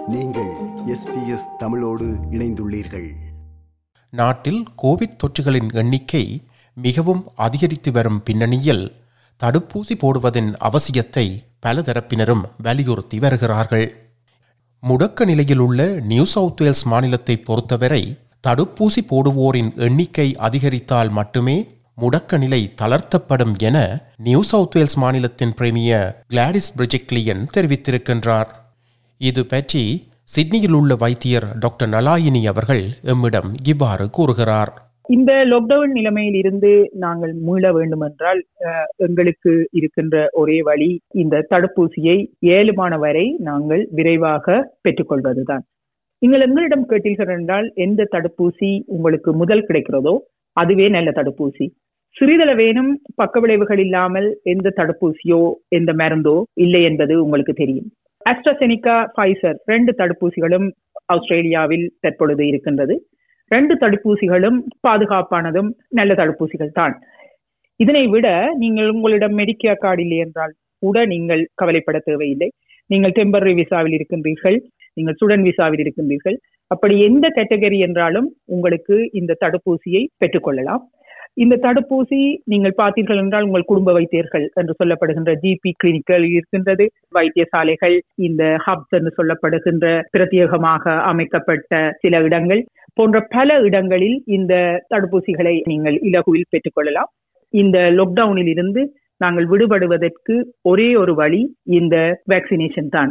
நீங்கள் எஸ்பிஎஸ் தமிழோடு இணைந்துள்ளீர்கள் நாட்டில் கோவிட் தொற்றுகளின் எண்ணிக்கை மிகவும் அதிகரித்து வரும் பின்னணியில் தடுப்பூசி போடுவதன் அவசியத்தை பல தரப்பினரும் வலியுறுத்தி வருகிறார்கள் முடக்க நிலையில் உள்ள நியூ சவுத் வேல்ஸ் மாநிலத்தை பொறுத்தவரை தடுப்பூசி போடுவோரின் எண்ணிக்கை அதிகரித்தால் மட்டுமே முடக்க நிலை தளர்த்தப்படும் என நியூ சவுத் வேல்ஸ் மாநிலத்தின் பிரேமியர் கிளாடிஸ் பிரிஜெக்லியன் தெரிவித்திருக்கின்றார் இது பற்றி சிட்னியில் உள்ள வைத்தியர் டாக்டர் நலாயினி அவர்கள் எம்மிடம் இவ்வாறு கூறுகிறார் இந்த லாக்டவுன் நிலைமையில் இருந்து நாங்கள் மீள வேண்டுமென்றால் அஹ், எங்களுக்கு இருக்கின்ற ஒரே வழி இந்த தடுப்பூசியை ஏழுமான வரை நாங்கள் விரைவாக பெற்றுக்கொள்வதுதான் நீங்கள் எங்களிடம் கேட்டீர்கள் என்றால் எந்த தடுப்பூசி உங்களுக்கு முதல் கிடைக்கிறதோ அதுவே நல்ல தடுப்பூசி சிறிதளவேனும் பக்க விளைவுகள் இல்லாமல் எந்த தடுப்பூசியோ எந்த மருந்தோ இல்லை என்பது உங்களுக்கு தெரியும் அஸ்ட்ரசெனிகா ஃபைசர் ரெண்டு தடுப்பூசிகளும் ஆஸ்திரேலியாவில் தற்பொழுது இருக்கின்றது ரெண்டு தடுப்பூசிகளும் பாதுகாப்பானதும் நல்ல தடுப்பூசிகள் தான் இதனை விட நீங்கள் உங்களிடம் மெடிக்கேர் கார்டு இல்லை என்றால் கூட நீங்கள் கவலைப்பட தேவையில்லை நீங்கள் டெம்பரரி விசாவில் இருக்கின்றீர்கள் நீங்கள் ஸ்டூடெண்ட் விசாவில் இருக்கின்றீர்கள் அப்படி எந்த கேட்டகரி என்றாலும் உங்களுக்கு இந்த தடுப்பூசியை பெற்றுக்கொள்ளலாம் இந்த தடுப்பூசி நீங்கள் பார்த்தீர்கள் என்றால் உங்கள் குடும்ப வைத்தியர்கள் என்று சொல்லப்படுகின்ற ஜிபி கிளினிக்கள் இருக்கின்றது வைத்தியசாலைகள் இந்த ஹப்ஸ் என்று சொல்லப்படுகின்ற பிரத்யேகமாக அமைக்கப்பட்ட சில இடங்கள் போன்ற பல இடங்களில் இந்த தடுப்பூசிகளை நீங்கள் இலகுவில் பெற்றுக்கொள்ளலாம் இந்த லாக்டவுனில் இருந்து நாங்கள் விடுபடுவதற்கு ஒரே ஒரு வழி இந்த வேக்சினேஷன் தான்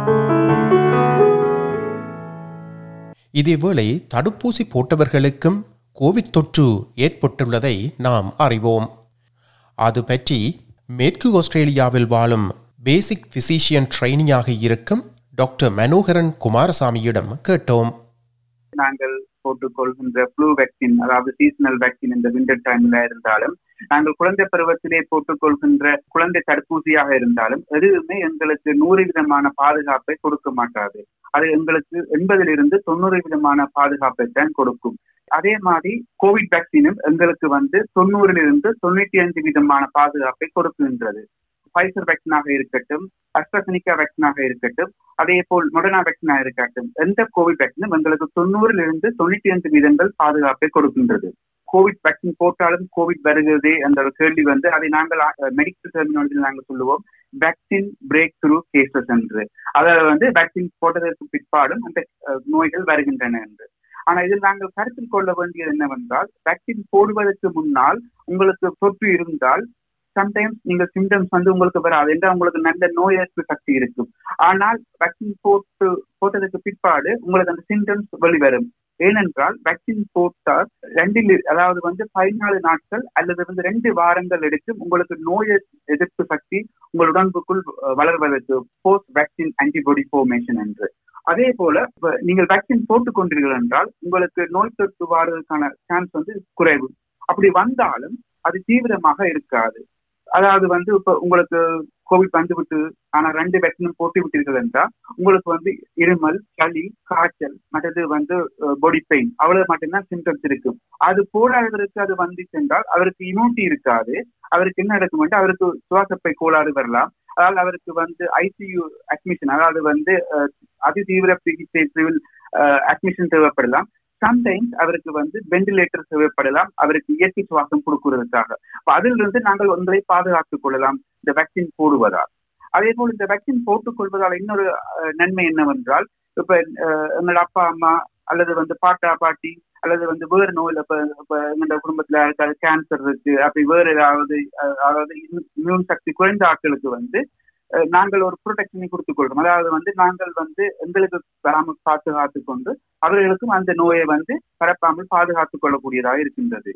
இதேவேளை தடுப்பூசி போட்டவர்களுக்கும் கோவிட் தொற்று ஏற்பட்டுள்ளதை நாம் அறிவோம் அது பற்றி மேற்கு ஆஸ்திரேலியாவில் வாழும் பேசிக் பிசிஷியன் ட்ரைனியாக இருக்கும் டாக்டர் மனோகரன் குமாரசாமியிடம் கேட்டோம் நாங்கள் போட்டுக்கொள்கின்ற ஃப்ளூ வேக்சின் அதாவது சீசனல் வேக்சின் இந்த விண்டர் டைம்ல இருந்தாலும் நாங்கள் குழந்தை பருவத்திலே போட்டுக்கொள்கின்ற குழந்தை தடுப்பூசியாக இருந்தாலும் எதுவுமே எங்களுக்கு நூறு விதமான பாதுகாப்பை கொடுக்க மாட்டாது அது எங்களுக்கு எண்பதிலிருந்து தொண்ணூறு விதமான பாதுகாப்பை தான் கொடுக்கும் அதே மாதிரி கோவிட் வேக்சினும் எங்களுக்கு வந்து தொண்ணூறிலிருந்து தொண்ணூற்றி அஞ்சு விதமான பாதுகாப்பை கொடுக்கின்றது ஃபைசர் வேக்சினாக இருக்கட்டும் அஸ்ட்ரசனிகா வேக்சினாக இருக்கட்டும் அதே போல் மொடனா வேக்சினாக இருக்கட்டும் எந்த கோவிட் வேக்சினும் எங்களுக்கு தொண்ணூறில் இருந்து தொண்ணூற்றி அஞ்சு வீதங்கள் பாதுகாப்பை கொடுக்கின்றது கோவிட் வேக்சின் போட்டாலும் கோவிட் வருகிறது என்ற ஒரு கேள்வி வந்து அதை நாங்கள் மெடிக்கல் டெர்மினாலஜியில் நாங்கள் சொல்லுவோம் வேக்சின் பிரேக் த்ரூ கேசஸ் என்று அதாவது வந்து வேக்சின் போட்டதற்கு பிற்பாடும் அந்த அஹ், நோய்கள் வருகின்றன என்று ஆனா இதில் நாங்கள் கருத்தில் கொள்ள வேண்டியது என்னவென்றால் வேக்சின் போடுவதற்கு முன்னால் உங்களுக்கு தொற்று இருந்தால் சம்டைம்ஸ் நீங்க சிம்டம்ஸ் வந்து உங்களுக்கு வராது என்றால் உங்களுக்கு நல்ல நோய் எதிர்ப்பு சக்தி இருக்கும் ஆனால் வேக்சின் போட்டு போட்டதுக்கு பிற்பாடு உங்களுக்கு அந்த சிம்டம்ஸ் வெளிவரும் ஏனென்றால் வேக்சின் போட்டால் ரெண்டில் அதாவது வந்து பதினாலு நாட்கள் அல்லது வந்து ரெண்டு வாரங்கள் எடுக்கும் உங்களுக்கு நோய் எதிர்ப்பு சக்தி உங்கள் உடம்புக்குள் அஹ், வளர்வதற்கு போஸ்ட் வேக்சின் ஆன்டிபாடி ஃபார்மேஷன் என்று அதே போல இப்ப நீங்கள் வேக்சின் போட்டுக் கொண்டீர்கள் என்றால் உங்களுக்கு நோய் தொற்று வாருவதற்கான சான்ஸ் வந்து குறைவு அப்படி வந்தாலும் அது தீவிரமாக இருக்காது அதாவது வந்து இப்ப உங்களுக்கு கோவிட் வந்துவிட்டு ஆனா ரெண்டு வேக்சினும் போட்டு விட்டீர்கள் என்றால் உங்களுக்கு வந்து இருமல் சளி காய்ச்சல் மற்றது வந்து பாடி பெயின் அவ்வளவு மட்டும்தான் சிம்டம்ஸ் இருக்கும் அது போடாதவருக்கு அது வந்துச்சு என்றால் அவருக்கு இம்யூனிட்டி இருக்காது அவருக்கு என்ன நடக்கும் என்றால் அவருக்கு சுவாசப்பை கோளாறு வரலாம் அதாவது அவருக்கு வந்து ஐசியு அட்மிஷன் அதாவது வந்து அஹ், அதி தீவிர சிகிச்சை பிரிவில் அட்மிஷன் தேவைப்படலாம் சம்டைம்ஸ் அவருக்கு வந்து வெண்டிலேட்டர் தேவைப்படலாம் அவருக்கு இயற்கை சுவாசம் கொடுக்கிறதுக்காக அப்ப அதிலிருந்து நாங்கள் ஒன்றை பாதுகாத்துக் கொள்ளலாம் இந்த வேக்சின் போடுவதால் அதே போல் இந்த வேக்சின் போட்டுக் கொள்வதால் இன்னொரு அஹ், நன்மை என்னவென்றால் இப்ப அஹ், எங்களோட அப்பா அம்மா அல்லது வந்து பாட்டா பாட்டி அல்லது வந்து வேறு நோயில் இப்ப இப்ப எங்களோட குடும்பத்துல யாருக்காவது கேன்சர் இருக்கு அப்படி வேறு ஏதாவது அஹ், அதாவது இம்யூன் சக்தி குறைந்த ஆட்களுக்கு வந்து அஹ், நாங்கள் ஒரு ப்ரொடெக்ஷனை கொடுத்துக் கொள்றோம் அதாவது வந்து நாங்கள் வந்து எங்களுக்கு வராமல் பாதுகாத்துக் கொண்டு அவர்களுக்கும் அந்த நோயை வந்து பரப்பாமல் பாதுகாத்துக் கொள்ளக்கூடியதாக இருக்கின்றது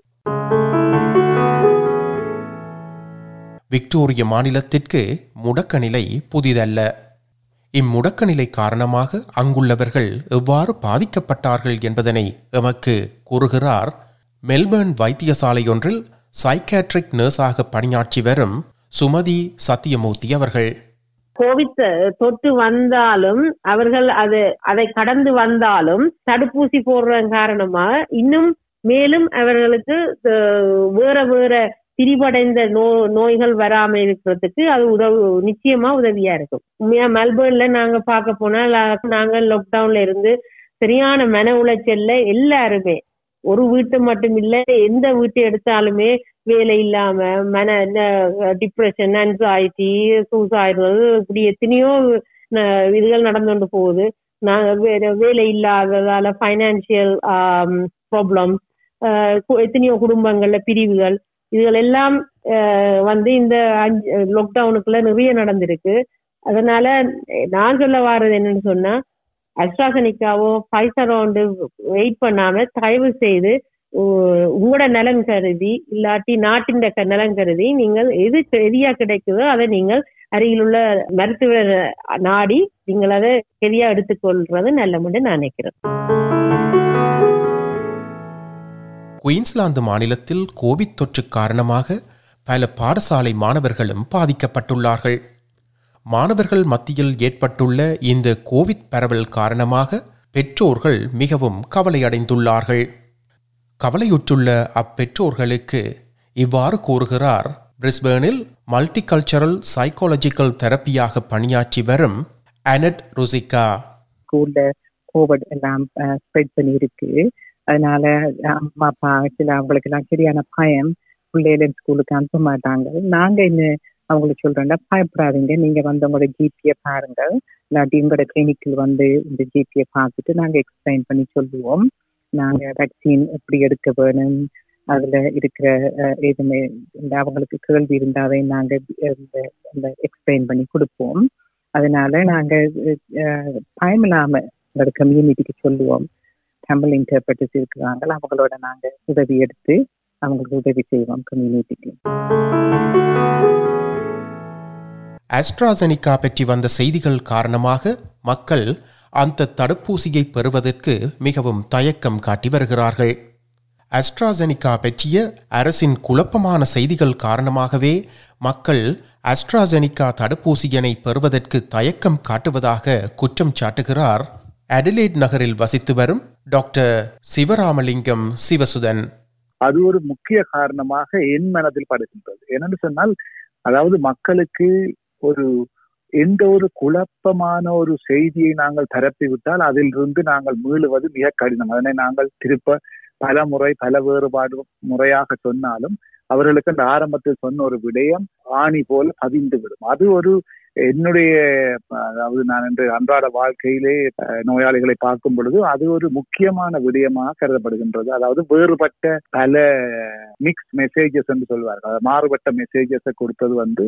விக்டோரிய மாநிலத்திற்கு முடக்க நிலை புதிதல்ல இம்முடக்க நிலை காரணமாக அங்குள்ளவர்கள் எவ்வாறு பாதிக்கப்பட்டார்கள் என்பதனை எமக்கு கூறுகிறார் மெல்பர்ன் வைத்தியசாலையொன்றில் சைக்காட்ரிக் நர்ஸாக பணியாற்றி வரும் சுமதி சத்தியமூர்த்தி அவர்கள் கோவிட் தொற்று வந்தாலும் அவர்கள் அது அதை கடந்து வந்தாலும் தடுப்பூசி போடுற காரணமா இன்னும் மேலும் அவர்களுக்கு அஹ், வேற வேற திரிவடைந்த நோ நோய்கள் வராம இருக்கிறதுக்கு அது உதவு நிச்சயமா உதவியா இருக்கும் உண்மையா மெல்பர்ன்ல நாங்க பார்க்க போனா லா- நாங்க லாக்டவுன்ல இருந்து சரியான மன உளைச்சல்ல எல்லாருமே ஒரு வீட்டு மட்டும் இல்ல எந்த வீட்டை எடுத்தாலுமே வேலை இல்லாம மன டிப்ரெஷன் anxiety சூசைடுகள் இப்படி எத்தனையோ ந- இதுகள் நடந்து கொண்டு போகுது நாங்க வே- வேலை இல்லாததால ஃபைனான்சியல் ப்ராப்ளம் எத்தனையோ குடும்பங்கள்ல பிரிவுகள் இதுகள் எல்லாம் ஆஹ் வந்து இந்த லாக்டவுனுக்குள்ள நிறைய நடந்திருக்கு அதனால நான் சொல்ல வர்றது என்னன்னு சொன்னா அஸ்ட்ராசனிக்காவோ ஃபைசரோ வந்து வெயிட் பண்ணாம தயவு செய்து உ- உங்களோட நலன் கருதி இல்லாட்டி நாட்டின் க- நலன் கருதி நீங்கள் எது சரியா கிடைக்குதோ அதை நீங்கள் அருகில் உள்ள மருத்துவர் நாடி நீங்கள் அதை சரியா எடுத்துக்கொள்றது நல்லமுன்னு நான் நினைக்கிறேன் குயின்ஸ்லாந்து மாநிலத்தில் கோவிட் தொற்று காரணமாக பல பாடசாலை மாணவர்களும் பாதிக்கப்பட்டுள்ளார்கள் மாணவர்கள் மத்தியில் ஏற்பட்டுள்ள இந்த கோவிட் பரவல் காரணமாக பெற்றோர்கள் மிகவும் கவலையடைந்துள்ளார்கள் கவலையுற்றுள்ள அப்பெற்றோர்களுக்கு இவ்வாறு கூறுகிறார் பிரிஸ்பேனில் மல்டிகல்ச்சரல் சைக்காலஜிக்கல் தெரப்பியாக பணியாற்றி வரும் அனட் ருசிகா ஸ்கூல்ல கோவிட் எல்லாம் ஸ்ப்ரெட் பண்ணியிருக்கு அதனால அம்மா அப்பா சில அவங்களுக்கு எல்லாம் சரியான பயம் பிள்ளைகள் ஸ்கூலுக்கு அனுப்ப மாட்டாங்க நாங்க இன்னும் அவங்களுக்கு சொல்றோம்னா பயப்படாதீங்க நீங்க வந்து உங்களோட ஜிபியை பாருங்க இல்லாட்டி உங்களோட கிளினிக்கில் வந்து இந்த ஜிபியை பார்த்துட்டு நாங்க எக்ஸ்பிளைன் பண்ணி சொல்லுவோம் நாங்க வேக்சின் எப்படி எடுக்க வேணும் அதுல இருக்கிற அஹ், எதுவுமே இந்த அவங்களுக்கு கேள்வி இருந்தாவே நாங்க இந்த எக்ஸ்பிளைன் பண்ணி கொடுப்போம் அதனால நாங்க அஹ், பயம் இல்லாம எங்களோட கம்யூனிட்டிக்கு சொல்லுவோம் தமிழ் இன்டர்பிரட்டர்ஸ் இருக்கிறாங்க அவங்களோட நாங்க உதவி எடுத்து அவங்களுக்கு உதவி செய்வோம் கம்யூனிட்டிக்கு ஆஸ்ட்ராசெனிகா பற்றி வந்த செய்திகள் காரணமாக மக்கள் அந்த தடுப்பூசியை பெறுவதற்கு மிகவும் தயக்கம் காட்டி வருகிறார்கள் ஆஸ்ட்ராசெனிகா பற்றிய அரசின் குழப்பமான செய்திகள் காரணமாகவே மக்கள் ஆஸ்ட்ராசெனிகா தடுப்பூசியினை பெறுவதற்கு தயக்கம் காட்டுவதாக குற்றம் சாட்டுகிறார் அடிலேட் நகரில் வசித்து வரும் டாக்டர் சிவராமலிங்கம் சிவசுதன் அது ஒரு முக்கிய காரணமாக என் மனதில் படுகின்றது என்னன்னு சொன்னால் அதாவது மக்களுக்கு ஒரு எந்த ஒரு குழப்பமான ஒரு செய்தியை நாங்கள் பரப்பி விட்டால் அதிலிருந்து நாங்கள் மீளுவது மிக கடினம் அதனை நாங்கள் திருப்ப பல முறை பல வேறுபாடு முறையாக சொன்னாலும் அவர்களுக்கு அந்த ஆரம்பத்தில் சொன்ன ஒரு விடயம் ஆணி போல பதிந்து விடும் அது ஒரு என்னுடைய அதாவது நான் இன்று அன்றாட வாழ்க்கையிலே அஹ், நோயாளிகளை பார்க்கும் பொழுது அது ஒரு முக்கியமான விடயமாக கருதப்படுகின்றது அதாவது வேறுபட்ட பல மிக்ஸ் மெசேஜஸ் என்று சொல்வார்கள் அதாவது மாறுபட்ட மெசேஜஸை கொடுத்தது வந்து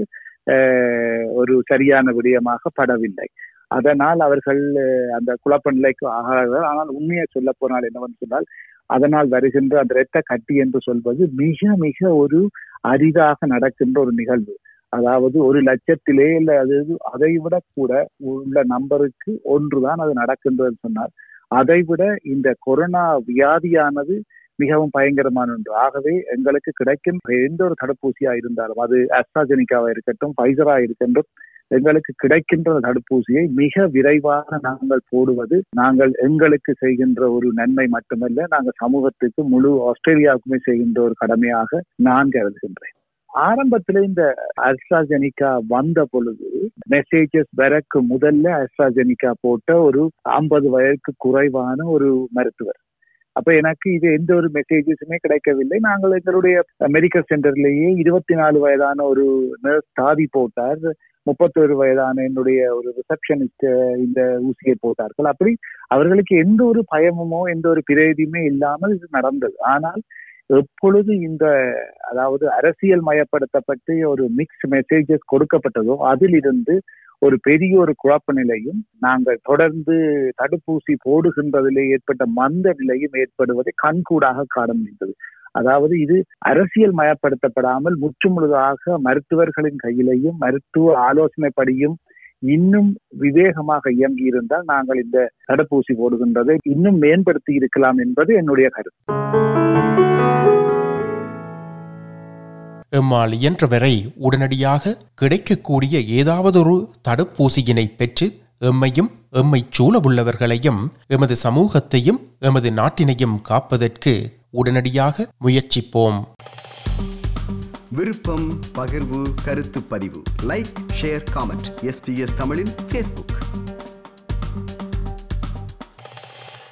அஹ், ஒரு சரியான விடயமாக படவில்லை அதனால் அவர்கள் அஹ், அந்த குழப்ப நிலைக்கு ஆகிறார்கள் ஆனால் உண்மையை சொல்ல போனால் என்னவென்று சொன்னால் அதனால் வருகின்ற அந்த இரத்த கட்டி என்று சொல்வது மிக மிக ஒரு அரிதாக நடக்கின்ற ஒரு நிகழ்வு அதாவது ஒரு லட்சத்திலே இல்லை அது அதை விட கூட உள்ள நம்பருக்கு ஒன்றுதான் அது நடக்கின்றது சொன்னார் அதை விட இந்த கொரோனா வியாதியானது மிகவும் பயங்கரமான ஒன்று ஆகவே எங்களுக்கு கிடைக்கின்ற எந்த ஒரு தடுப்பூசியா இருந்தாலும் அது அஸ்ட்ராஜெனிக்காவா இருக்கட்டும் பைசரா இருக்கட்டும் எங்களுக்கு கிடைக்கின்ற தடுப்பூசியை மிக விரைவாக நாங்கள் போடுவது நாங்கள் எங்களுக்கு செய்கின்ற ஒரு நன்மை மட்டுமல்ல நாங்கள் சமூகத்துக்கு முழு ஆஸ்திரேலியாவுக்குமே செய்கின்ற ஒரு கடமையாக நான் கருதுகின்றேன் ஆரம்பத்துல இந்த அஸ்ட்ராஜெனிகா வந்த பொழுது மெசேஜஸ் வரக்கு முதல்ல அஸ்ட்ராஜெனிகா போட்ட ஒரு ஐம்பது வயதுக்கு குறைவான ஒரு மருத்துவர் அப்ப எனக்கு இது எந்த ஒரு மெசேஜஸுமே கிடைக்கவில்லை நாங்கள் எங்களுடைய மெடிக்கல் சென்டர்லேயே இருபத்தி நாலு வயதான ஒரு நர்ஸ் தாதி போட்டார் முப்பத்தொரு வயதான என்னுடைய ஒரு ரிசப்ஷனிஸ்ட் இந்த ஊசியை போட்டார்கள் அப்படி அவர்களுக்கு எந்த ஒரு பயமுமோ எந்த ஒரு பிரேதியுமே இல்லாமல் இது நடந்தது ஆனால் எப்பொழுது இந்த அதாவது அரசியல் மயப்படுத்தப்பட்டு ஒரு மிக்ஸ் மெசேஜஸ் கொடுக்கப்பட்டதோ அதிலிருந்து ஒரு பெரிய ஒரு குழப்ப நிலையும் நாங்கள் தொடர்ந்து தடுப்பூசி போடுகின்றதிலே ஏற்பட்ட மந்த நிலையும் ஏற்படுவதை கண்கூடாக காண முடிந்தது அதாவது இது அரசியல் மயப்படுத்தப்படாமல் முற்றுமுழுதாக மருத்துவர்களின் கையிலையும் மருத்துவ ஆலோசனைப்படியும் இன்னும் விவேகமாக இயங்கி இருந்தால் நாங்கள் இந்த தடுப்பூசி போடுகின்றதை இன்னும் மேம்படுத்தி இருக்கலாம் என்பது என்னுடைய கருத்து எம்மால் இயன்றவரை உடனடியாக கிடைக்கக்கூடிய ஏதாவதொரு தடுப்பூசியினை பெற்று எம்மையும் எம்மை சூழவுள்ளவர்களையும் எமது சமூகத்தையும் எமது நாட்டினையும் காப்பதற்கு உடனடியாக முயற்சிப்போம் விருப்பம் பகிர்வு கருத்து பதிவு லைக் ஷேர் காமெண்ட் எஸ்பிஎஸ் தமிழின் ஃபேஸ்புக்